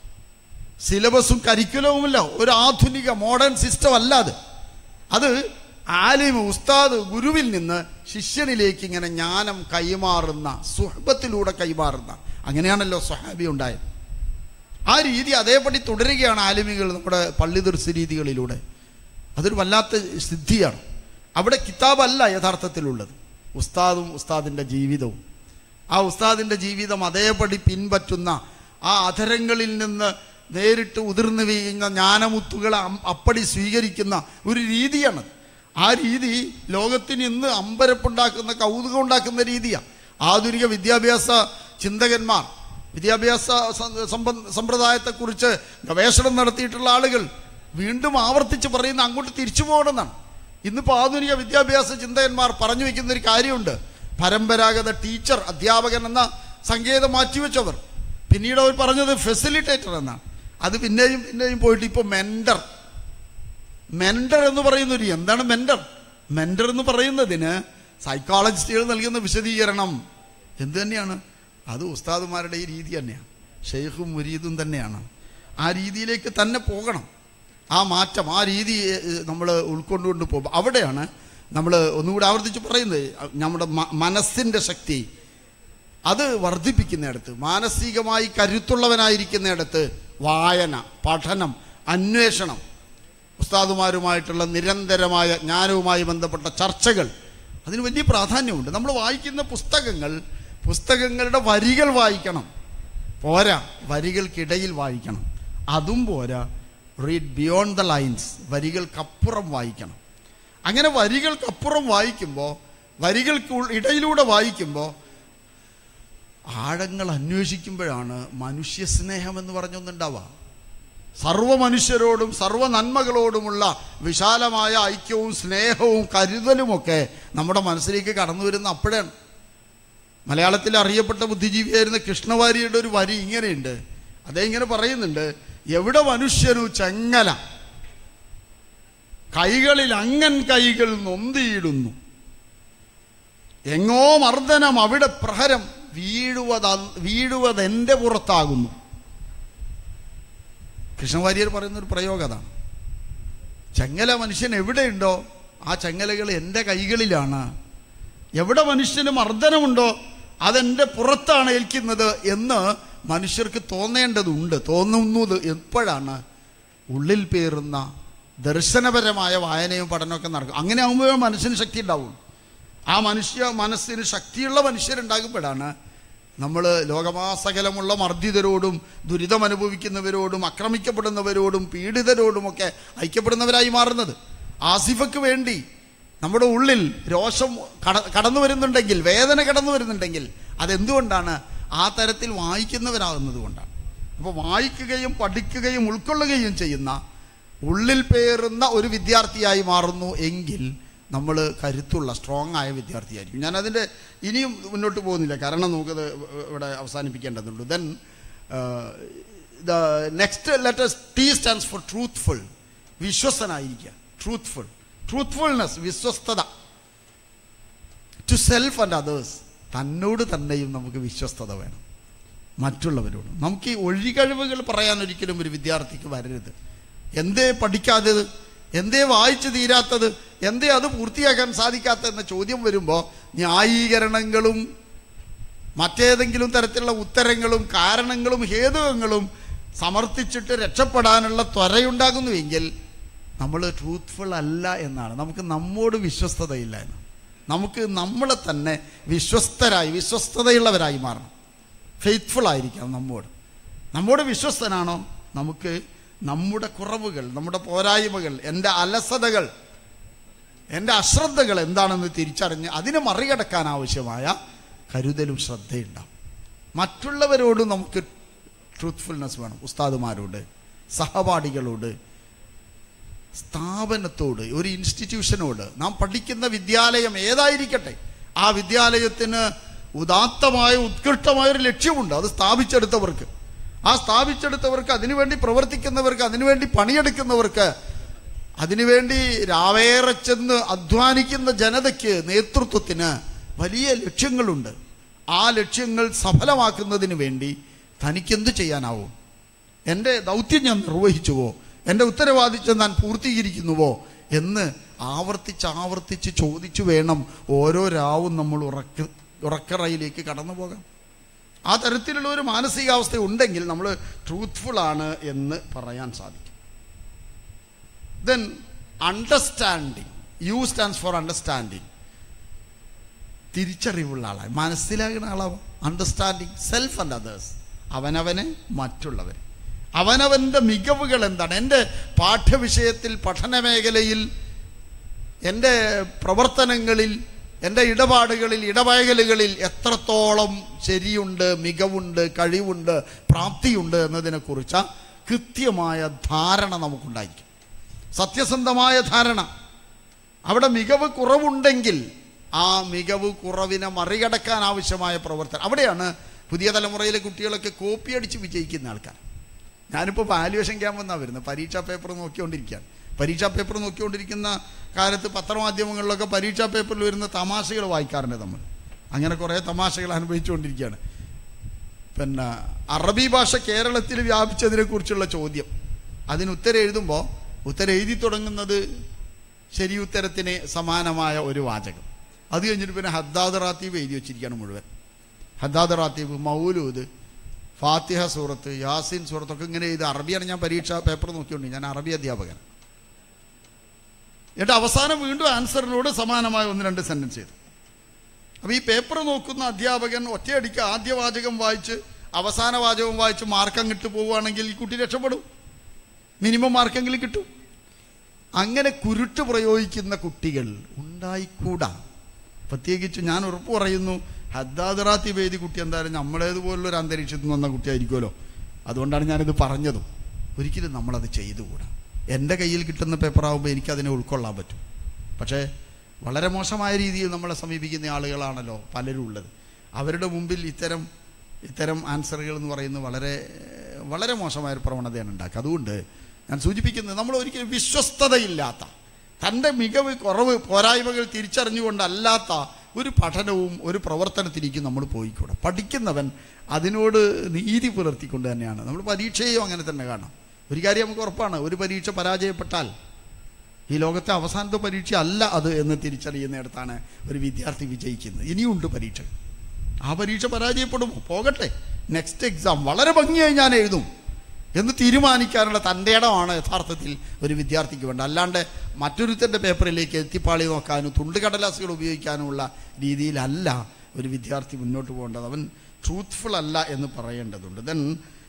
സിലബസും കരിക്കുലവുമില്ല ഒരു ആധുനിക മോഡേൺ സിസ്റ്റം അല്ല അത് അത് ആലിം ഉസ്താദ് ഗുരുവിൽ നിന്ന് ശിഷ്യനിലേക്ക് ഇങ്ങനെ ജ്ഞാനം കൈമാറുന്ന സുഹബത്തിലൂടെ കൈമാറുന്ന അങ്ങനെയാണല്ലോ സ്വഹാബി ഉണ്ടായത് ആ രീതി അതേപടി തുടരുകയാണ് ആലിമികൾ നമ്മുടെ പള്ളി ദർശ രീതികളിലൂടെ അതൊരു വല്ലാത്ത സിദ്ധിയാണ് അവിടെ കിതാബല്ല യഥാർത്ഥത്തിലുള്ളത് ഉസ്താദും ഉസ്താദിൻ്റെ ജീവിതവും ആ ഉസ്താദിൻ്റെ ജീവിതം അതേപടി പിൻപറ്റുന്ന ആ അധരങ്ങളിൽ നിന്ന് നേരിട്ട് ഉതിർന്നു വീഴുന്ന ജ്ഞാനമുത്തുകളെ അം- അപ്പടി സ്വീകരിക്കുന്ന ഒരു രീതിയാണ് ആ രീതി ലോകത്തിന് ഇന്ന് അമ്പരപ്പുണ്ടാക്കുന്ന കൗതുകം ഉണ്ടാക്കുന്ന രീതിയാണ് ആധുനിക വിദ്യാഭ്യാസ ചിന്തകന്മാർ വിദ്യാഭ്യാസ സ- സമ്പ- സമ്പ്രദായത്തെക്കുറിച്ച് ഗവേഷണം നടത്തിയിട്ടുള്ള ആളുകൾ വീണ്ടും ആവർത്തിച്ച് പറയുന്ന അങ്ങോട്ട് തിരിച്ചു പോകണമെന്നാണ് ഇന്നിപ്പോൾ ആധുനിക വിദ്യാഭ്യാസ ചിന്തകന്മാർ പറഞ്ഞു വെക്കുന്ന ഒരു കാര്യമുണ്ട് പരമ്പരാഗത ടീച്ചർ അധ്യാപകൻ എന്ന സങ്കേതം മാറ്റിവെച്ചവർ പിന്നീട് അവർ പറഞ്ഞത് ഫെസിലിറ്റേറ്റർ എന്നാണ് അത് പിന്നെയും പിന്നെയും പോയിട്ട് ഇപ്പോൾ മെൻഡർ മെൻഡർ എന്ന് പറയുന്നൊരു എന്താണ് മെൻഡർ മെൻഡർ എന്ന് പറയുന്നതിന് സൈക്കോളജിസ്റ്റുകൾ നൽകുന്ന വിശദീകരണം എന്ത് തന്നെയാണ് അത് ഉസ്താദുമാരുടെ ഈ രീതി തന്നെയാണ് ഷെയ്ഖും മുരീദും തന്നെയാണ് ആ രീതിയിലേക്ക് തന്നെ പോകണം ആ മാറ്റം ആ രീതി നമ്മൾ ഉൾക്കൊണ്ടുകൊണ്ട് പോകും അവിടെയാണ് നമ്മൾ ഒന്നുകൂടി ആവർത്തിച്ച് പറയുന്നത് നമ്മുടെ മ- മനസ്സിൻ്റെ ശക്തി അത് വർദ്ധിപ്പിക്കുന്നിടത്ത് മാനസികമായി കരുത്തുള്ളവനായിരിക്കുന്നിടത്ത് വായന പഠനം അന്വേഷണം ഉസ്താദുമാരുമായിട്ടുള്ള നിരന്തരമായ ജ്ഞാനവുമായി ബന്ധപ്പെട്ട ചർച്ചകൾ അതിന് വലിയ പ്രാധാന്യമുണ്ട് നമ്മൾ വായിക്കുന്ന പുസ്തകങ്ങൾ പുസ്തകങ്ങളുടെ വരികൾ വായിക്കണം പോരാ വരികൾക്കിടയിൽ വായിക്കണം അതും പോരാ റീഡ് ബിയോണ്ട് ദ ലൈൻസ് വരികൾക്കപ്പുറം വായിക്കണം അങ്ങനെ വരികൾക്കപ്പുറം വായിക്കുമ്പോൾ വരികൾക്ക് ഉൾ- ഇടയിലൂടെ വായിക്കുമ്പോൾ ആഴങ്ങൾ അന്വേഷിക്കുമ്പോഴാണ് മനുഷ്യ സ്നേഹം എന്ന് പറഞ്ഞൊന്നുണ്ടാവുക സർവ മനുഷ്യരോടും സർവ നന്മകളോടുമുള്ള വിശാലമായ ഐക്യവും സ്നേഹവും കരുതലുമൊക്കെ നമ്മുടെ മനസ്സിലേക്ക് കടന്നു വരുന്ന അപ്പോഴാണ് മലയാളത്തിൽ അറിയപ്പെട്ട ബുദ്ധിജീവിയായിരുന്ന കൃഷ്ണവാരിയുടെ ഒരു വരി ഇങ്ങനെയുണ്ട് അതേ ഇങ്ങനെ പറയുന്നുണ്ട് എവിടെ മനുഷ്യനു ചെങ്ങല കൈകളിൽ അങ്ങൻ കൈകൾ നൊന്തിയിടുന്നു എങ്ങോ മർദ്ദനം അവിടെ പ്രഹരം വീഴുവത വീഴുവതെൻ്റെ പുറത്താകുന്നു കൃഷ്ണവാര്യർ പറയുന്ന ഒരു പ്രയോഗം അതാണ് ചെങ്ങല മനുഷ്യൻ എവിടെയുണ്ടോ ആ ചെങ്ങലകൾ എൻ്റെ കൈകളിലാണ് എവിടെ മനുഷ്യന് മർദ്ദനമുണ്ടോ അതെൻ്റെ പുറത്താണ് ഏൽക്കുന്നത് എന്ന് മനുഷ്യർക്ക് തോന്നേണ്ടതുണ്ട് തോന്നുന്നത് എപ്പോഴാണ് ഉള്ളിൽ പേറുന്ന ദർശനപരമായ വായനയും പഠനമൊക്കെ നടക്കും അങ്ങനെ ആകുമ്പോൾ മനസ്സിന് ശക്തി ഉണ്ടാവും ആ മനുഷ്യ മനസ്സിന് ശക്തിയുള്ള മനുഷ്യരുണ്ടാകുമ്പോഴാണ് നമ്മൾ ലോകമാസകലമുള്ള മർദ്ദിതരോടും ദുരിതം അനുഭവിക്കുന്നവരോടും ആക്രമിക്കപ്പെടുന്നവരോടും പീഡിതരോടുമൊക്കെ ഐക്യപ്പെടുന്നവരായി മാറുന്നത് ആസിഫക്ക് വേണ്ടി നമ്മുടെ ഉള്ളിൽ രോഷം കട കടന്നു വരുന്നുണ്ടെങ്കിൽ വേദന കടന്നു വരുന്നുണ്ടെങ്കിൽ അതെന്തുകൊണ്ടാണ് ആ തരത്തിൽ വായിക്കുന്നവരാകുന്നത് കൊണ്ടാണ് അപ്പോൾ വായിക്കുകയും പഠിക്കുകയും ഉൾക്കൊള്ളുകയും ചെയ്യുന്ന ഉള്ളിൽ പേറുന്ന ഒരു വിദ്യാർത്ഥിയായി മാറുന്നു എങ്കിൽ നമ്മൾ കരുത്തുള്ള സ്ട്രോങ് ആയ വിദ്യാർത്ഥിയായിരിക്കും ഞാൻ അതിൻ്റെ ഇനിയും മുന്നോട്ട് പോകുന്നില്ല കാരണം നമുക്കത് ഇവിടെ അവസാനിപ്പിക്കേണ്ടതുണ്ട് then the next letters T stands for truthful വിശ്വസ്തനായിരിക്കുക ട്രൂത്ത്ഫുൾ ട്രൂത്ത്ഫുൾനെസ് വിശ്വസ്തത ടു സെൽഫ് ആൻഡ് അതേഴ്സ് തന്നോട് തന്നെയും നമുക്ക് വിശ്വസ്തത വേണം മറ്റുള്ളവരോട് നമുക്ക് ഈ ഒഴികഴിവുകൾ പറയാൻ ഒരിക്കലും ഒരു വിദ്യാർത്ഥിക്ക് വരരുത് എന്തേ പഠിക്കാത്തത് എന്തേ വായിച്ചു തീരാത്തത് എന്തേ അത് പൂർത്തിയാക്കാൻ സാധിക്കാത്തതെന്ന ചോദ്യം വരുമ്പോൾ ന്യായീകരണങ്ങളും മറ്റേതെങ്കിലും തരത്തിലുള്ള ഉത്തരങ്ങളും കാരണങ്ങളും ഹേതുകങ്ങളും സമർത്ഥിച്ചിട്ട് രക്ഷപ്പെടാനുള്ള ത്വരയുണ്ടാകുന്നുവെങ്കിൽ നമ്മൾ ട്രൂത്ത്ഫുൾ അല്ല എന്നാണ് നമുക്ക് നമ്മോട് വിശ്വസ്തതയില്ല എന്ന് നമുക്ക് നമ്മളെ തന്നെ വിശ്വസ്തരായി വിശ്വസ്തതയുള്ളവരായി മാറണം ഫെയ്ത്ത്ഫുൾ ആയിരിക്കണം നമ്മോട് നമ്മോട് വിശ്വസ്തനാണോ നമുക്ക് നമ്മുടെ കുറവുകൾ നമ്മുടെ പോരായ്മകൾ എൻ്റെ അലസതകൾ എൻ്റെ അശ്രദ്ധകൾ എന്താണെന്ന് തിരിച്ചറിഞ്ഞ് അതിനെ മറികടക്കാൻ ആവശ്യമായ കരുതലും ശ്രദ്ധയുണ്ടാവും മറ്റുള്ളവരോട് നമുക്ക് ട്രൂത്ത്ഫുൾനെസ് വേണം ഉസ്താദുമാരോട് സഹപാഠികളോട് സ്ഥാപനത്തോട് ഒരു ഇൻസ്റ്റിറ്റ്യൂഷനോട് നാം പഠിക്കുന്ന വിദ്യാലയം ഏതായിരിക്കട്ടെ ആ വിദ്യാലയത്തിന് ഉദാത്തമായ ഉത്കൃഷ്ടമായ ഒരു ലക്ഷ്യമുണ്ട് അത് സ്ഥാപിച്ചെടുത്തവർക്ക് ആ സ്ഥാപിച്ചെടുത്തവർക്ക് അതിനുവേണ്ടി പ്രവർത്തിക്കുന്നവർക്ക് അതിനുവേണ്ടി പണിയെടുക്കുന്നവർക്ക് അതിനുവേണ്ടി രാവേറെ ചെന്ന് അധ്വാനിക്കുന്ന ജനതയ്ക്ക് നേതൃത്വത്തിന് വലിയ ലക്ഷ്യങ്ങളുണ്ട് ആ ലക്ഷ്യങ്ങൾ സഫലമാക്കുന്നതിന് വേണ്ടി തനിക്കെന്ത് ചെയ്യാനാവും എൻ്റെ ദൗത്യം ഞാൻ നിർവഹിച്ചുവോ എൻ്റെ ഉത്തരവാദിത്വം ഞാൻ പൂർത്തീകരിക്കുന്നുവോ എന്ന് ആവർത്തിച്ച് ആവർത്തിച്ച് ചോദിച്ചു വേണം ഓരോ രാവും നമ്മൾ ഉറക്ക ഉറക്കറയിലേക്ക് കടന്നു പോകാം ആ തരത്തിലുള്ള ഒരു മാനസികാവസ്ഥ ഉണ്ടെങ്കിൽ നമ്മൾ ട്രൂത്ത്ഫുൾ ആണ് എന്ന് പറയാൻ സാധിക്കും then understanding U stands for understanding തിരിച്ചറിവുള്ള ആളാണ് മനസ്സിലാകുന്ന ആളാവും അണ്ടർസ്റ്റാൻഡിങ് സെൽഫ് ആൻഡ് അതേഴ്സ് അവനവനെ മറ്റുള്ളവർ അവനവൻ്റെ മികവുകൾ എന്താണ് എൻ്റെ പാഠ്യവിഷയത്തിൽ പഠന മേഖലയിൽ എൻ്റെ പ്രവർത്തനങ്ങളിൽ എൻ്റെ ഇടപാടുകളിൽ ഇടപഴകലുകളിൽ എത്രത്തോളം ശരിയുണ്ട് മികവുണ്ട് കഴിവുണ്ട് പ്രാപ്തിയുണ്ട് എന്നതിനെക്കുറിച്ച് കൃത്യമായ ധാരണ നമുക്കുണ്ടായിരിക്കും സത്യസന്ധമായ ധാരണ അവിടെ മികവ് കുറവുണ്ടെങ്കിൽ ആ മികവ് കുറവിനെ മറികടക്കാൻ ആവശ്യമായ പ്രവർത്തനം അവിടെയാണ് പുതിയ തലമുറയിലെ കുട്ടികളൊക്കെ കോപ്പി അടിച്ച് വിജയിക്കുന്ന ആൾക്കാർ ഞാനിപ്പോൾ വാല്യുവേഷൻ ക്യാമ്പ് എന്നാണ് വരുന്നത് പരീക്ഷാ പേപ്പർ നോക്കിക്കൊണ്ടിരിക്കുകയാണ് പരീക്ഷാ പേപ്പർ നോക്കിക്കൊണ്ടിരിക്കുന്ന കാലത്ത് പത്രമാധ്യമങ്ങളിലൊക്കെ പരീക്ഷാ പേപ്പറിൽ വരുന്ന തമാശകൾ വായിക്കാറുണ്ട് നമ്മൾ അങ്ങനെ കുറേ തമാശകൾ അനുഭവിച്ചുകൊണ്ടിരിക്കുകയാണ് പിന്നെ അറബി ഭാഷ കേരളത്തിൽ വ്യാപിച്ചതിനെക്കുറിച്ചുള്ള ചോദ്യം അതിന് ഉത്തരം എഴുതുമ്പോൾ ഉത്തരം എഴുതി തുടങ്ങുന്നത് ശരി ഉത്തരത്തിന് സമാനമായ ഒരു വാചകം അത് കഴിഞ്ഞിട്ട് പിന്നെ ഹദ്ദാദ് റാത്തീബ് എഴുതി വെച്ചിരിക്കുകയാണ് മുഴുവൻ ഹദ്ദാദ് റാത്തീബ് മൗലൂദ് ഫാത്തിഹ സൂറത്ത് യാസിൻ സൂറത്തൊക്കെ ഇങ്ങനെ എഴുതി അറബിയാണ് ഞാൻ പരീക്ഷ പേപ്പർ നോക്കിയോണ്ട് ഞാൻ അറബി അധ്യാപകൻ എന്നിട്ട് അവസാനം വീണ്ടും ആൻസറിനോട് സമാനമായ ഒന്ന് രണ്ട് സെൻറ്റൻസ് ചെയ്തു അപ്പോൾ ഈ പേപ്പർ നോക്കുന്ന അധ്യാപകൻ ഒറ്റയടിക്ക് ആദ്യ വാചകം വായിച്ച് അവസാന വാചകം വായിച്ച് മാർക്ക് അങ്ങിട്ട് പോവുകയാണെങ്കിൽ ഈ കുട്ടി രക്ഷപ്പെടും മിനിമം മാർക്കെങ്കിലും കിട്ടും അങ്ങനെ കുരുട്ട് പ്രയോഗിക്കുന്ന കുട്ടികൾ ഉണ്ടായിക്കൂടാ പ്രത്യേകിച്ച് ഞാൻ ഉറപ്പ് പറയുന്നു ഹദ്ദാദറാത്തി വേദി കുട്ടി എന്തായാലും നമ്മളേതുപോലുള്ള ഒരു അന്തരീക്ഷത്തിൽ വന്ന കുട്ടിയായിരിക്കുമല്ലോ അതുകൊണ്ടാണ് ഞാനിത് പറഞ്ഞതും ഒരിക്കലും നമ്മളത് ചെയ്തുകൂടാ എൻ്റെ കയ്യിൽ കിട്ടുന്ന പേപ്പറാകുമ്പോൾ എനിക്കതിനെ ഉൾക്കൊള്ളാൻ പറ്റും പക്ഷേ വളരെ മോശമായ രീതിയിൽ നമ്മളെ സമീപിക്കുന്ന ആളുകളാണല്ലോ പലരും ഉള്ളത് അവരുടെ മുമ്പിൽ ഇത്തരം ഇത്തരം ആൻസറുകൾ എന്ന് പറയുന്നത് വളരെ വളരെ മോശമായൊരു പ്രവണതയാണ് ഉണ്ടാക്കുക അതുകൊണ്ട് ഞാൻ സൂചിപ്പിക്കുന്നത് നമ്മൾ ഒരിക്കലും വിശ്വസ്തതയില്ലാത്ത തൻ്റെ മികവ് കുറവ് പോരായ്മകൾ തിരിച്ചറിഞ്ഞുകൊണ്ടല്ലാത്ത ഒരു പഠനവും ഒരു പ്രവർത്തനത്തിലേക്കും നമ്മൾ പോയിക്കൂടെ പഠിക്കുന്നവൻ അതിനോട് നീതി പുലർത്തിക്കൊണ്ട് തന്നെയാണ് നമ്മൾ പരീക്ഷയെയും അങ്ങനെ തന്നെ കാണാം ഒരു കാര്യം നമുക്ക് ഉറപ്പാണ് ഒരു പരീക്ഷ പരാജയപ്പെട്ടാൽ ഈ ലോകത്തെ അവസാനത്തെ പരീക്ഷ അല്ല അത് എന്ന് തിരിച്ചറിയുന്നിടത്താണ് ഒരു വിദ്യാർത്ഥി വിജയിക്കുന്നത് ഇനിയുണ്ട് പരീക്ഷ ആ പരീക്ഷ പരാജയപ്പെടുമോ പോകട്ടെ നെക്സ്റ്റ് എക്സാം വളരെ ഭംഗിയായി ഞാൻ എഴുതും എന്ന് തീരുമാനിക്കാനുള്ള തൻ്റെ ഇടമാണ് യഥാർത്ഥത്തിൽ ഒരു വിദ്യാർത്ഥിക്ക് വേണ്ട അല്ലാണ്ട് മറ്റൊരുത്തൻ്റെ പേപ്പറിലേക്ക് എത്തിപ്പാളി നോക്കാനും തുണ്ടുകടലാസുകൾ ഉപയോഗിക്കാനുമുള്ള രീതിയിലല്ല ഒരു വിദ്യാർത്ഥി മുന്നോട്ട് പോകേണ്ടത് അവൻ ട്രൂത്ത്ഫുൾ അല്ല എന്ന് പറയേണ്ടതുണ്ട് ദെൻ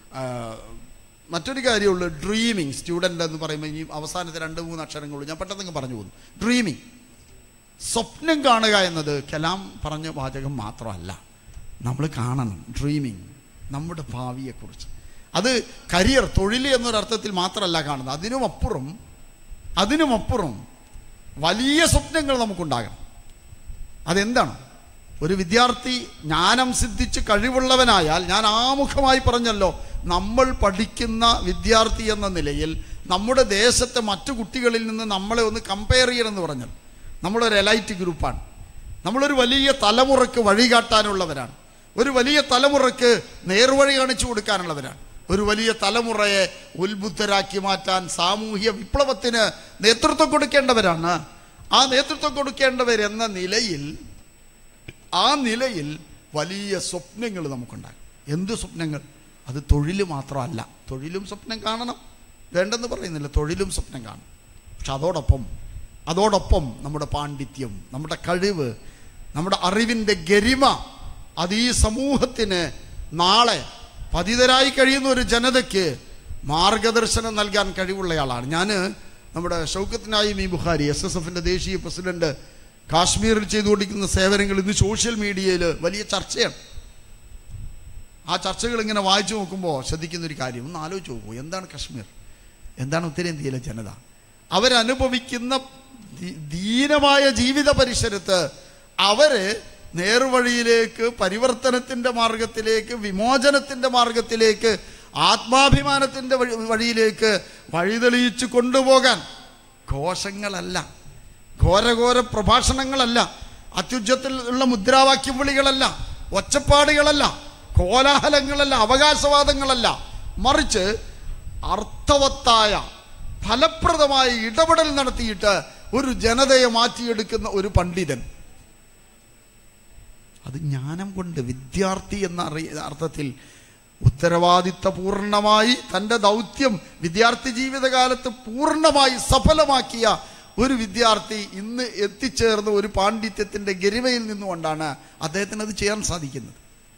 മറ്റൊരു കാര്യമുള്ളൂ ഡ്രീമിങ് സ്റ്റുഡൻ്റ് എന്ന് പറയുമ്പോൾ ഇനി അവസാനത്തെ രണ്ട് മൂന്ന് അക്ഷരങ്ങളുള്ളൂ ഞാൻ പെട്ടെന്ന് പറഞ്ഞു പോകുന്നു ഡ്രീമിങ് സ്വപ്നം കാണുക എന്നത് കലാം പറഞ്ഞ വാചകം മാത്രമല്ല നമ്മൾ കാണണം ഡ്രീമിങ് നമ്മുടെ ഭാവിയെക്കുറിച്ച് അത് കരിയർ തൊഴിൽ എന്നൊരർത്ഥത്തിൽ മാത്രമല്ല കാണുന്നത് അതിനുമപ്പുറം അതിനുമപ്പുറം വലിയ സ്വപ്നങ്ങൾ നമുക്കുണ്ടാകണം അതെന്താണ് ഒരു വിദ്യാർത്ഥി ജ്ഞാനം സിദ്ധിച്ച് കഴിവുള്ളവനായാൽ ഞാൻ ആമുഖമായി പറഞ്ഞല്ലോ നമ്മൾ പഠിക്കുന്ന വിദ്യാർത്ഥി എന്ന നിലയിൽ നമ്മുടെ ദേശത്തെ മറ്റു കുട്ടികളിൽ നിന്ന് നമ്മളെ ഒന്ന് കമ്പയർ ചെയ്യണമെന്ന് പറഞ്ഞാൽ നമ്മളൊരു എലൈറ്റ് ഗ്രൂപ്പാണ് നമ്മളൊരു വലിയ തലമുറക്ക് വഴികാട്ടാനുള്ളവരാണ് ഒരു വലിയ തലമുറക്ക് നേർവഴി കാണിച്ചു കൊടുക്കാനുള്ളവരാണ് ഒരു വലിയ തലമുറയെ ഉത്ബുദ്ധരാക്കി മാറ്റാൻ സാമൂഹ്യ വിപ്ലവത്തിന് നേതൃത്വം കൊടുക്കേണ്ടവരാണ് ആ നേതൃത്വം കൊടുക്കേണ്ടവരെന്ന നിലയിൽ ആ നിലയിൽ വലിയ സ്വപ്നങ്ങൾ നമുക്കുണ്ടാകും എന്ത് സ്വപ്നങ്ങൾ അത് തൊഴിൽ മാത്രമല്ല തൊഴിലും സ്വപ്നം കാണണം വേണ്ടെന്ന് പറയുന്നില്ല തൊഴിലും സ്വപ്നം കാണും പക്ഷെ അതോടൊപ്പം അതോടൊപ്പം നമ്മുടെ പാണ്ഡിത്യം നമ്മുടെ കഴിവ് നമ്മുടെ അറിവിൻ്റെ ഗരിമ അത് ഈ സമൂഹത്തിന് നാളെ പതിതരായി കഴിയുന്ന ഒരു ജനതയ്ക്ക് മാർഗദർശനം നൽകാൻ കഴിവുള്ളയാളാണ് ഞാൻ നമ്മുടെ ഷൗക്കത്തിനായി മീ ബുഖാരി എസ് എസ് എഫിൻ്റെ ദേശീയ പ്രസിഡന്റ് കാശ്മീരിൽ ചെയ്തുകൊണ്ടിരിക്കുന്ന സേവനങ്ങൾ ഇന്ന് സോഷ്യൽ മീഡിയയിൽ വലിയ ചർച്ചയാണ് ആ ചർച്ചകൾ ഇങ്ങനെ വായിച്ചു നോക്കുമ്പോൾ ശ്രദ്ധിക്കുന്ന ഒരു കാര്യം ഒന്ന് ആലോചിച്ച് നോക്കൂ എന്താണ് കശ്മീർ എന്താണ് ഉത്തരേന്ത്യയിലെ ജനത അവരനുഭവിക്കുന്ന ദീ- ദീനമായ ജീവിത പരിസരത്ത് അവര് നേർവഴിയിലേക്ക് പരിവർത്തനത്തിന്റെ മാർഗത്തിലേക്ക് വിമോചനത്തിന്റെ മാർഗത്തിലേക്ക് ആത്മാഭിമാനത്തിന്റെ വഴി വഴിയിലേക്ക് വഴിതെളിയിച്ചു കൊണ്ടുപോകാൻ ഘോഷങ്ങളല്ല ഘോരഘോര പ്രഭാഷണങ്ങളല്ല അത്യുജ്ജത്തിൽ ഉള്ള മുദ്രാവാക്യം വിളികളല്ല ഒച്ചപ്പാടുകളല്ല കോലാഹലങ്ങളല്ല അവകാശവാദങ്ങളല്ല മറിച്ച് അർത്ഥവത്തായ ഫലപ്രദമായ ഇടപെടൽ നടത്തിയിട്ട് ഒരു ജനതയെ മാറ്റിയെടുക്കുന്ന ഒരു പണ്ഡിതൻ അത് ജ്ഞാനം കൊണ്ട് വിദ്യാർത്ഥി എന്ന അറി- അർത്ഥത്തിൽ ഉത്തരവാദിത്തപൂർണമായി തൻ്റെ ദൗത്യം വിദ്യാർത്ഥി ജീവിതകാലത്ത് പൂർണ്ണമായി സഫലമാക്കിയ ഒരു വിദ്യാർത്ഥി ഇന്ന് എത്തിച്ചേർന്ന ഒരു പാണ്ഡിത്യത്തിൻ്റെ ഗരിമയിൽ നിന്നുകൊണ്ടാണ് അദ്ദേഹത്തിന് അത് ചെയ്യാൻ സാധിക്കുന്നത്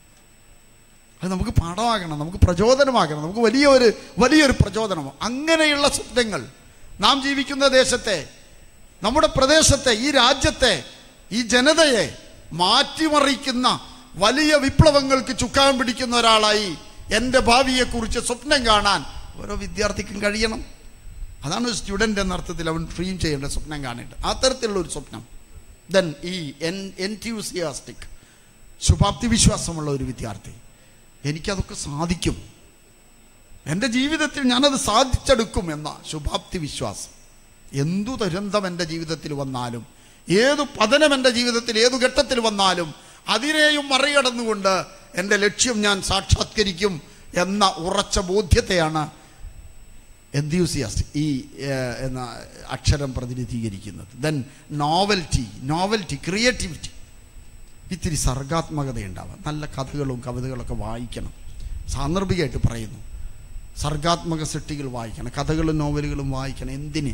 അത് നമുക്ക് പാഠമാകണം നമുക്ക് പ്രചോദനമാകണം നമുക്ക് വലിയ ഒരു വലിയൊരു പ്രചോദനം അങ്ങനെയുള്ള സ്വപ്നങ്ങൾ നാം ജീവിക്കുന്ന ദേശത്തെ നമ്മുടെ പ്രദേശത്തെ ഈ രാജ്യത്തെ ഈ ജനതയെ മാറ്റിമറിക്കുന്ന വലിയ വിപ്ലവങ്ങൾക്ക് ചുക്കാൻ പിടിക്കുന്ന ഒരാളായി എൻ്റെ ഭാവിയെക്കുറിച്ച് സ്വപ്നം കാണാൻ ഓരോ വിദ്യാർത്ഥിക്കും കഴിയണം അതാണ് ഒരു സ്റ്റുഡൻ്റ് എന്ന അർത്ഥത്തിൽ അവൻ ഡ്രീം ചെയ്യേണ്ട സ്വപ്നം കാണേണ്ടത് ആ തരത്തിലുള്ള ഒരു സ്വപ്നം ദെൻ ഈ എൻ എൻറ്റ്യൂസിയാസ്റ്റിക് ശുഭാപ്തി വിശ്വാസമുള്ള ഒരു വിദ്യാർത്ഥി എനിക്കതൊക്കെ സാധിക്കും എൻ്റെ ജീവിതത്തിൽ ഞാനത് സാധിച്ചെടുക്കും എന്ന ശുഭാപ്തി വിശ്വാസം എന്തു ദുരന്തം എൻ്റെ ജീവിതത്തിൽ വന്നാലും ഏതു പതനം എൻ്റെ ജീവിതത്തിൽ ഏതു ഘട്ടത്തിൽ വന്നാലും അതിനെയും മറികടന്നുകൊണ്ട് എൻ്റെ ലക്ഷ്യം ഞാൻ സാക്ഷാത്കരിക്കും എന്ന ഉറച്ച ബോധ്യത്തെയാണ് എന്തൂസിയാസ്റ്റ് ഈ ഏഹ്, എന്ന അക്ഷരം പ്രതിനിധീകരിക്കുന്നത് ദെൻ നോവൽറ്റി നോവൽറ്റി ക്രിയേറ്റിവിറ്റി ഇത്തിരി സർഗാത്മകത ഉണ്ടാവാം നല്ല കഥകളും കവിതകളൊക്കെ വായിക്കണം സാന്ദർഭികമായിട്ട് പറയുന്നു സർഗാത്മക സൃഷ്ടികൾ വായിക്കണം കഥകളും നോവലുകളും വായിക്കണം എന്തിന്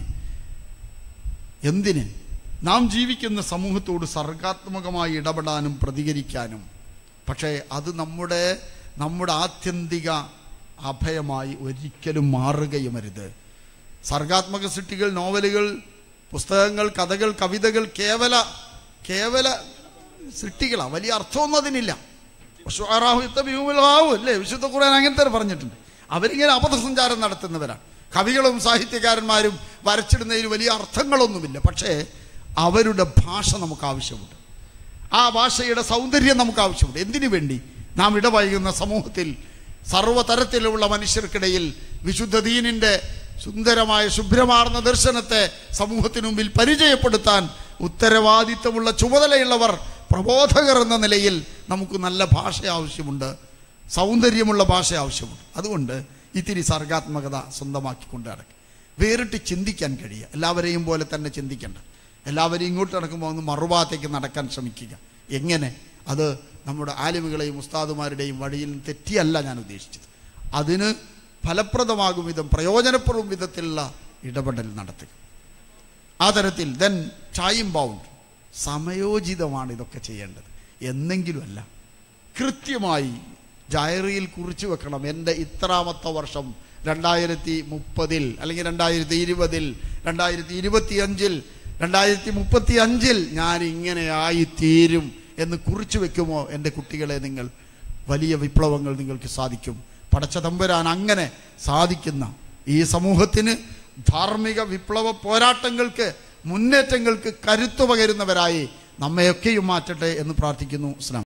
എന്തിന് നാം ജീവിക്കുന്ന സമൂഹത്തോട് സർഗാത്മകമായി ഇടപെടാനും പ്രതികരിക്കാനും പക്ഷേ അത് നമ്മുടെ നമ്മുടെ ആത്യന്തിക അഭയമായി ഒരിക്കലും മാറുകയുമരുത് സർഗാത്മക സൃഷ്ടികൾ നോവലുകൾ പുസ്തകങ്ങൾ കഥകൾ കവിതകൾ കേവല കേവല സൃഷ്ടികളാണ് വലിയ അർത്ഥമൊന്നും അതിനില്ല ഉഷാറാഹു യുദ്ധഭൂമിലാവൂ അല്ലേ വിശുദ്ധ ഖുർആൻ അങ്ങനെ തന്നെ പറഞ്ഞിട്ടുണ്ട് അവരിങ്ങനെ അബദ്ധസഞ്ചാരം നടത്തുന്നവരാണ് കവികളും സാഹിത്യകാരന്മാരും വരച്ചിടുന്നതിൽ വലിയ അർത്ഥങ്ങളൊന്നുമില്ല പക്ഷേ അവരുടെ ഭാഷ നമുക്ക് ആവശ്യമുണ്ട് ആ ഭാഷയുടെ സൗന്ദര്യം നമുക്ക് ആവശ്യമുണ്ട് എന്തിനു വേണ്ടി നാം ഇടപഴകുന്ന സമൂഹത്തിൽ സർവ്വതരത്തിലുള്ള മനുഷ്യർക്കിടയിൽ വിശുദ്ധ ദീനിൻ്റെ സുന്ദരമായ ശുഭ്രമാർന്ന ദർശനത്തെ സമൂഹത്തിനു മുമ്പിൽ പരിചയപ്പെടുത്താൻ ഉത്തരവാദിത്തമുള്ള ചുമതലയുള്ളവർ പ്രബോധകർ എന്ന നിലയിൽ നമുക്ക് നല്ല ഭാഷ ആവശ്യമുണ്ട് സൗന്ദര്യമുള്ള ഭാഷ ആവശ്യമുണ്ട് അതുകൊണ്ട് ഇത്തിരി സർഗാത്മകത സ്വന്തമാക്കിക്കൊണ്ട് നടക്കുക വേറിട്ട് ചിന്തിക്കാൻ കഴിയുക എല്ലാവരെയും പോലെ തന്നെ ചിന്തിക്കേണ്ട എല്ലാവരെയും ഇങ്ങോട്ട് നടക്കുമ്പോൾ ഒന്ന് മറുഭാഗത്തേക്ക് നടക്കാൻ ശ്രമിക്കുക എങ്ങനെ അത് നമ്മുടെ ആലിമുകളെയും ഉസ്താദുമാരുടെയും വഴിയിൽ നിന്ന് തെറ്റിയല്ല ഞാൻ ഉദ്ദേശിച്ചത് അതിന് ഫലപ്രദമാകും വിധം പ്രയോജനപ്പെടും വിധത്തിലുള്ള ഇടപെടൽ നടത്തുക ആ തരത്തിൽ ദെൻ ടൈം ബൗണ്ട് സമയോചിതമാണ് ഇതൊക്കെ ചെയ്യേണ്ടത് എന്നെങ്കിലുമല്ല കൃത്യമായി ഡയറിയിൽ കുറിച്ചു വെക്കണം എൻ്റെ ഇത്രാമത്തെ വർഷം രണ്ടായിരത്തി മുപ്പതിൽ അല്ലെങ്കിൽ രണ്ടായിരത്തി ഇരുപതിൽ രണ്ടായിരത്തി ഇരുപത്തി അഞ്ചിൽ രണ്ടായിരത്തി മുപ്പത്തി അഞ്ചിൽ ഞാൻ ഇങ്ങനെ ആയിത്തീരും എന്ന് കുറിച്ചു വെക്കുമോ എൻ്റെ കുട്ടികളെ നിങ്ങൾ വലിയ വിപ്ലവങ്ങൾ നിങ്ങൾക്ക് സാധിക്കും പടച്ച തമ്പുരാൻ അങ്ങനെ സാധിക്കുന്ന ഈ സമൂഹത്തിന് ധാർമ്മിക വിപ്ലവ പോരാട്ടങ്ങൾക്ക് മുന്നേറ്റങ്ങൾക്ക് കരുത്തു പകരുന്നവരായി നമ്മയൊക്കെയും മാറ്റട്ടെ എന്ന് പ്രാർത്ഥിക്കുന്നു ഇസ്ലാം